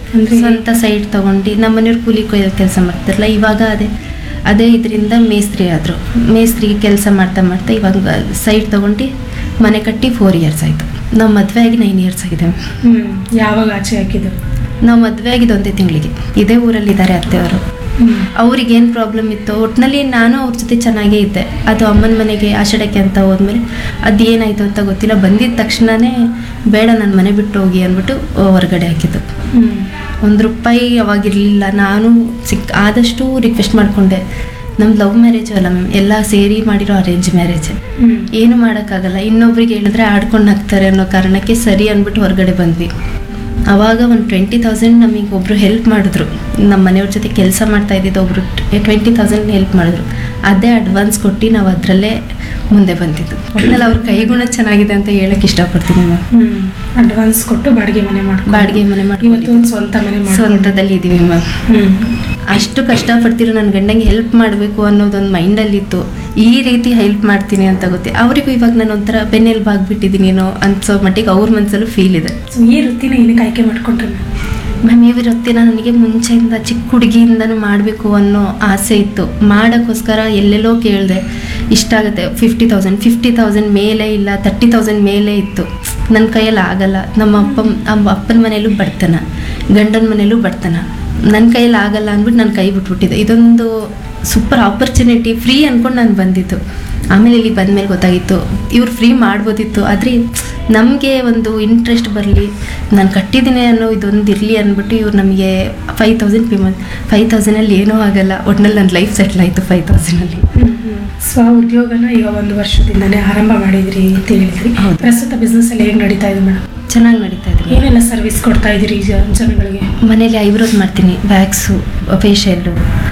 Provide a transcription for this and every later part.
ಅಂದ್ರೆ ಸ್ವಂತ ಸೈಟ್ ತಗೊಂಡು ನಮ್ಮ ಮನೆಯವ್ರು ಕೂಲಿ ಕೊಯ್ಯೋ ಕೆಲಸ ಮಾಡ್ತಾರಲ್ಲ ಇವಾಗ ಅದೇ ಅದೇ ಇದರಿಂದ ಮೇಸ್ತ್ರಿ ಆದರು ಮೇಸ್ತ್ರಿಗೆ ಕೆಲಸ ಮಾಡ್ತಾ ಮಾಡ್ತಾ ಇವಾಗ ಸೈಟ್ ತಗೊಂಡು ಮನೆ ಕಟ್ಟಿ ಫೋರ್ ಇಯರ್ಸ್ ಆಯಿತು ನಾವು ಮದುವೆ ಆಗಿ ನೈನ್ ಇಯರ್ಸ್ ಆಗಿದೆ ಹ್ಮ್ ಯಾವಾಗ ಆಚೆ ಹಾಕಿದ್ದು ನಾವು ಮದುವೆ ಆಗಿದ್ದು ಒಂದೇ ತಿಂಗಳಿಗೆ ಇದೇ ಊರಲ್ಲಿದ್ದಾರೆ ಅತ್ತೆಯವರು ಹ್ಮ್ ಅವ್ರಿಗೆ ಏನು ಪ್ರಾಬ್ಲಮ್ ಇತ್ತು ಒಟ್ಟಿನಲ್ಲಿ ನಾನು ಅವ್ರ ಜೊತೆ ಚೆನ್ನಾಗೇ ಇದ್ದೆ ಅದು ಅಮ್ಮನ ಮನೆಗೆ ಆಷಾಢಕ್ಕೆ ಅಂತ ಹೋದ್ಮೇಲೆ ಅದು ಏನಾಯಿತು ಅಂತ ಗೊತ್ತಿಲ್ಲ ಬಂದಿದ್ದ ತಕ್ಷಣವೇ ಬೇಡ ನನ್ನ ಮನೆ ಬಿಟ್ಟು ಹೋಗಿ ಅಂದ್ಬಿಟ್ಟು ಹೊರಗಡೆ ಹಾಕಿದ್ದು ಹ್ಮ್ ಒಂದು ರೂಪಾಯಿ ಅವಾಗಿರಲಿಲ್ಲ ನಾನು ಸಿಕ್ ಆದಷ್ಟು ರಿಕ್ವೆಸ್ಟ್ ಮಾಡಿಕೊಂಡೆ ನಮ್ದು ಲವ್ ಮ್ಯಾರೇಜು ಅಲ್ಲ ಮ್ಯಾಮ್ ಎಲ್ಲ ಸೇರಿ ಮಾಡಿರೋ ಅರೇಂಜ್ ಮ್ಯಾರೇಜ್ ಹ್ಮ್ ಏನು ಮಾಡೋಕ್ಕಾಗಲ್ಲ ಇನ್ನೊಬ್ರಿಗೆ ಹೇಳಿದ್ರೆ ಆಡ್ಕೊಂಡು ಹಾಕ್ತಾರೆ ಅನ್ನೋ ಕಾರಣಕ್ಕೆ ಸರಿ ಅಂದ್ಬಿಟ್ಟು ಹೊರಗಡೆ ಬಂದ್ವಿ ಆವಾಗ ಒಂದು ಟ್ವೆಂಟಿ ತೌಸಂಡ್ ನಮಗೆ ಒಬ್ಬರು ಹೆಲ್ಪ್ ಮಾಡಿದ್ರು ನಮ್ಮ ಮನೆಯವ್ರ ಜೊತೆ ಕೆಲಸ ಮಾಡ್ತಾ ಇದ್ದಿದ್ದು ಒಬ್ಬರು ಟ್ವೆಂಟಿ ತೌಸಂಡ್ ಹೆಲ್ಪ್ ಮಾಡಿದ್ರು ಅದೇ ಅಡ್ವಾನ್ಸ್ ಕೊಟ್ಟು ನಾವು ಅದರಲ್ಲೇ ಮುಂದೆ ಬಂದಿದ್ದು ಒಟ್ನಲ್ಲಿ ಅವ್ರ ಕೈಗುಣ ಚೆನ್ನಾಗಿದೆ ಅಂತ ಹೇಳಕ್ಕೆ ಇಷ್ಟಪಡ್ತೀನಿ ಮ್ಯಾಮ್ ಹ್ಮ್ ಅಡ್ವಾನ್ಸ್ ಕೊಟ್ಟು ಬಾಡಿಗೆ ಮನೆ ಮಾಡ್ಕೊಂಡು ಬಾಡಿಗೆ ಮನೆ ಇವತ್ತು ಮಾಡ್ಕೊಂಡು ಒಂದು ಸ್ವಂತ ಮನೆ ಮಾಡ್ಕೊಂಡು ಸ್ವಂತದಲ್ಲಿ ಇದ್ದೀವಿ ಮ್ಯಾಮ್ ಹ್ಮ್ ಅಷ್ಟು ಕಷ್ಟಪಡ್ತಿರೋ ನನ್ನ ಗಂಡಂಗೆ ಹೆಲ್ಪ್ ಮಾಡಬೇಕು ಅನ್ನೋದೊಂದು ಮೈಂಡಲ್ಲಿತ್ತು ಈ ರೀತಿ ಹೆಲ್ಪ್ ಮಾಡ್ತೀನಿ ಅಂತ ಗೊತ್ತಿ ಅವರಿಗೂ ಇವಾಗ ನಾನು ಒಂಥರ ಬೆನ್ನೆಲ್ಬು ಆಗ್ಬಿಟ್ಟಿದ್ದೀನೇನೋ ಅನ್ಸೋ ಮಟ್ಟಿಗೆ ಅವ್ರ ಮನಸ್ಸಲ್ಲೂ ಫೀಲ್ ಇದೆ ಸೊ ಈ ವೃತ್ತಿನ ಏನಕ್ಕೆ ಆಯ್ಕೆ ಮಾಡ್ಕೊಂಡ್ರಿ ಮ್ಯಾಮ್ ಈ ವೃತ್ತಿನ ನನಗೆ ಮುಂಚೆಯಿಂದ ಚಿಕ್ಕ ಹುಡುಗಿಯಿಂದನೂ ಮಾಡಬೇಕು ಅನ್ನೋ ಆಸೆ ಇತ್ತು ಮಾಡೋಕ್ಕೋಸ್ಕರ ಎಲ್ಲೆಲ್ಲೋ ಕೇಳಿದೆ ಇಷ್ಟ ಆಗುತ್ತೆ ಫಿಫ್ಟಿ ತೌಸಂಡ್ ಫಿಫ್ಟಿ ತೌಸಂಡ್ ಮೇಲೆ ಇಲ್ಲ ತರ್ಟಿ ತೌಸಂಡ್ ಮೇಲೆ ಇತ್ತು ನನ್ನ ಕೈಯಲ್ಲಿ ಆಗಲ್ಲ ನಮ್ಮ ಅಪ್ಪ ನಮ್ಮ ಅಪ್ಪನ ಮನೇಲೂ ಬಡ್ತನ ಗಂಡನ ಮನೇಲೂ ಬಡ್ತನ ನನ್ನ ಕೈಯಲ್ಲಿ ಆಗಲ್ಲ ಅಂದ್ಬಿಟ್ಟು ನಾನು ಕೈ ಬಿಟ್ಬಿಟ್ಟಿದ್ದೆ ಇದೊಂದು ಸೂಪರ್ ಆಪರ್ಚುನಿಟಿ ಫ್ರೀ ಅಂದ್ಕೊಂಡು ನಾನು ಬಂದಿದ್ದು ಆಮೇಲೆ ಇಲ್ಲಿ ಬಂದಮೇಲೆ ಗೊತ್ತಾಗಿತ್ತು ಇವ್ರು ಫ್ರೀ ಮಾಡ್ಬೋದಿತ್ತು ಆದರೆ ನಮಗೆ ಒಂದು ಇಂಟ್ರೆಸ್ಟ್ ಬರಲಿ ನಾನು ಕಟ್ಟಿದ್ದೀನಿ ಅನ್ನೋ ಇದೊಂದು ಇರಲಿ ಅಂದ್ಬಿಟ್ಟು ಇವ್ರು ನಮಗೆ ಫೈವ್ ತೌಸಂಡ್ ಪೇಮೆಂಟ್ ಫೈವ್ ತೌಸಂಡಲ್ಲಿ ಏನೂ ಆಗಲ್ಲ ಒಟ್ನಲ್ಲಿ ನನ್ನ ಲೈಫ್ ಸೆಟ್ಲ್ ಆಯಿತು ಫೈವ್ ತೌಸಂಡಲ್ಲಿ ಸ್ವ ಉದ್ಯೋಗನ ಈಗ ಒಂದು ವರ್ಷದಿಂದನೇ ಆರಂಭ ಮಾಡಿದ್ರಿ ಅಂತ ಹೇಳಿದ್ರಿ ಹೌದು. ಪ್ರಸ್ತುತ ಬಿಸ್ನೆಸ್ ಅಲ್ಲಿ ಹೇಗೆ ನಡೀತಾ ಇದೆ ಮೇಡಮ್ ಚೆನ್ನಾಗಿ ನಡೀತಾ ಇದೆ ಏನೆಲ್ಲ ಸರ್ವಿಸ್ ಕೊಡ್ತಾ ಇದ್ದೀರಿ ಜ- ಜನಗಳಿಗೆ ಮನೇಲಿ ಐಬ್ರೋಸ್ ಮಾಡ್ತೀನಿ ವ್ಯಾಕ್ಸು ಫೇಶಿಯಲ್ಲು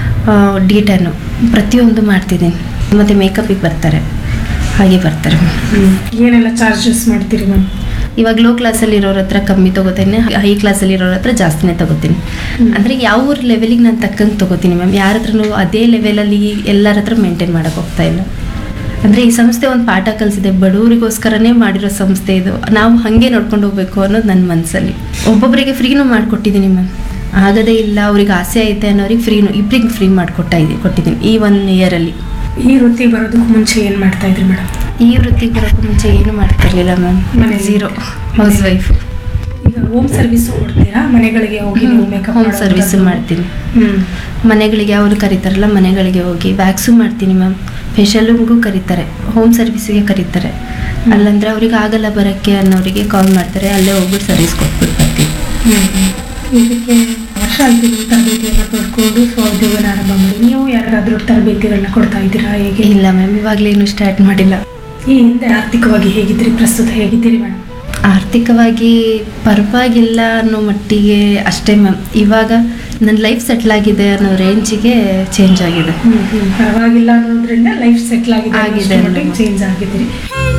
ಡೀಟನ್ನು ಪ್ರತಿಯೊಂದು ಮಾಡ್ತಿದ್ದೀನಿ ಮತ್ತು ಮೇಕಪ್ಪಿಗೆ ಬರ್ತಾರೆ ಹಾಗೆ ಬರ್ತಾರೆ ಏನೆಲ್ಲ ಚಾರ್ಜಸ್ ಮಾಡ್ತೀರಿ ಮ್ಯಾಮ್ ಇವಾಗ ಲೋ ಕ್ಲಾಸಲ್ಲಿ ಇರೋರ ಹತ್ರ ಕಮ್ಮಿ ತಗೋತೀನಿ ಹೈ ಕ್ಲಾಸಲ್ಲಿ ಇರೋರ ಹತ್ರ ಜಾಸ್ತಿನೇ ತಗೋತೀನಿ ಹ್ಮ್. ಅಂದರೆ ಯಾವ ಲೆವೆಲಿಗೆ ನಾನು ತಕ್ಕಂಗೆ ತಗೋತೀನಿ ಮ್ಯಾಮ್ ಯಾರ ಹತ್ರನೂ ಅದೇ ಲೆವೆಲಲ್ಲಿ ಎಲ್ಲರ ಹತ್ರ ಮೇಂಟೈನ್ ಮಾಡೋಕೆ ಹೋಗ್ತಾ ಇಲ್ಲ ಅಂದರೆ ಈ ಸಂಸ್ಥೆ ಒಂದು ಪಾಠ ಕಲಿಸಿದೆ ಬಡವರಿಗೋಸ್ಕರನೇ ಮಾಡಿರೋ ಸಂಸ್ಥೆ ಇದು ನಾವು ಹಾಗೆ ನೋಡ್ಕೊಂಡು ಹೋಗ್ಬೇಕು ಅನ್ನೋದು ನನ್ನ ಮನಸ್ಸಲ್ಲಿ ಒಬ್ಬೊಬ್ಬರಿಗೆ ಫ್ರೀನೂ ಮಾಡಿಕೊಟ್ಟಿದ್ದೀನಿ ಮ್ಯಾಮ್ ಆಗದೇ ಇಲ್ಲ ಅವ್ರಿಗೆ ಆಸೆ ಐತೆ ಅನ್ನೋರಿಗೆ ಫ್ರೀನು ಇಬ್ಬರಿಗೆ ಫ್ರೀ ಮಾಡಿಕೊಟ್ಟ ಇದ್ದೀನಿ ಕೊಟ್ಟಿದ್ದೀನಿ ಈ ಒನ್ ಇಯರಲ್ಲಿ ಈ ವೃತ್ತಿಗೆ ಬರೋದಕ್ಕೂ ಮುಂಚೆ ಏನು ಮಾಡ್ತಾ ಇದ್ರಿ ಮೇಡಮ್ ಈ ವೃತ್ತಿಗೆ ಬರೋಕ್ಕೂ ಮುಂಚೆ ಏನು ಮಾಡ್ತಿರ್ಲಿಲ್ಲ ಮ್ಯಾಮ್ ಮನೇಲಿ? ಝೀರೋ ಹೌಸ್ ವೈಫ್ ಈಗ ಹೋಮ್ ಸರ್ವಿಸ್ ಕೊಡ್ತೀರಾ ಮನೆಗಳಿಗೆ ಹೋಗಿ ನೀವು ಮೇಕಪ್ ಹೋಮ್ ಸರ್ವಿಸು ಮಾಡ್ತೀನಿ ಹ್ಮ್ ಮನೆಗಳಿಗೆ ಅವರು ಕರೀತಾರಲ್ಲ ಮನೆಗಳಿಗೆ ಹೋಗಿ ವ್ಯಾಕ್ಸು ಮಾಡ್ತೀನಿ ಮ್ಯಾಮ್ ಫೇಶಿಯಲ್ಗೂ ಕರೀತಾರೆ ಹೋಮ್ ಸರ್ವಿಸಿಗೆ ಕರೀತಾರೆ ಅಲ್ಲಂದ್ರೆ ಅವ್ರಿಗೆ ಆಗಲ್ಲ ಬರೋಕ್ಕೆ ಅನ್ನೋರಿಗೆ ಕಾಲ್ ಮಾಡ್ತಾರೆ ಅಲ್ಲೇ ಹೋಗ್ಬಿಟ್ಟು ಸರ್ವಿಸ್ ಕೊಟ್ಬಿಟ್ಟು ಬರ್ತೀವಿ ಇದಕ್ಕೆ ವರ್ಷ ಆಯ್ತು ನೀವು ತರಬೇತಿಯನ್ನು ಪಡ್ಕೊಂಡು ಸ್ವಉದ್ಯೋಗನ ಆರಂಭ ಮಾಡಿ ನೀವು ಯಾರಿಗಾದ್ರೂ ತರಬೇತಿಗಳನ್ನ ಕೊಡ್ತಾ ಇದ್ದೀರಾ ಹೇಗೆ ಇಲ್ಲ ಮ್ಯಾಮ್ ಇವಾಗಲೇನು ಸ್ಟಾರ್ಟ್ ಮಾಡಿಲ್ಲ ಈ ಹಿಂದೆ ಆರ್ಥಿಕವಾಗಿ ಹೇಗಿದ್ರಿ ಪ್ರಸ್ತುತ ಹೇಗಿದ್ದೀರಿ ಮೇಡಮ್ ಆರ್ಥಿಕವಾಗಿ ಪರವಾಗಿಲ್ಲ ಅನ್ನೋ ಮಟ್ಟಿಗೆ ಅಷ್ಟೇ ಮ್ಯಾಮ್ ಇವಾಗ ನನ್ನ ಲೈಫ್ ಸೆಟ್ಲ್ ಆಗಿದೆ ಅನ್ನೋ ರೇಂಜಿಗೆ ಚೇಂಜ್ ಆಗಿದೆ ಪರವಾಗಿಲ್ಲ ಅನ್ನೋದ್ರಿಂದ ಲೈಫ್ ಸೆಟ್ಲ್ ಆಗಿದೆ ಆಗಿದೆ ಚೇಂಜ್ ಆಗಿದ್ದೀರಿ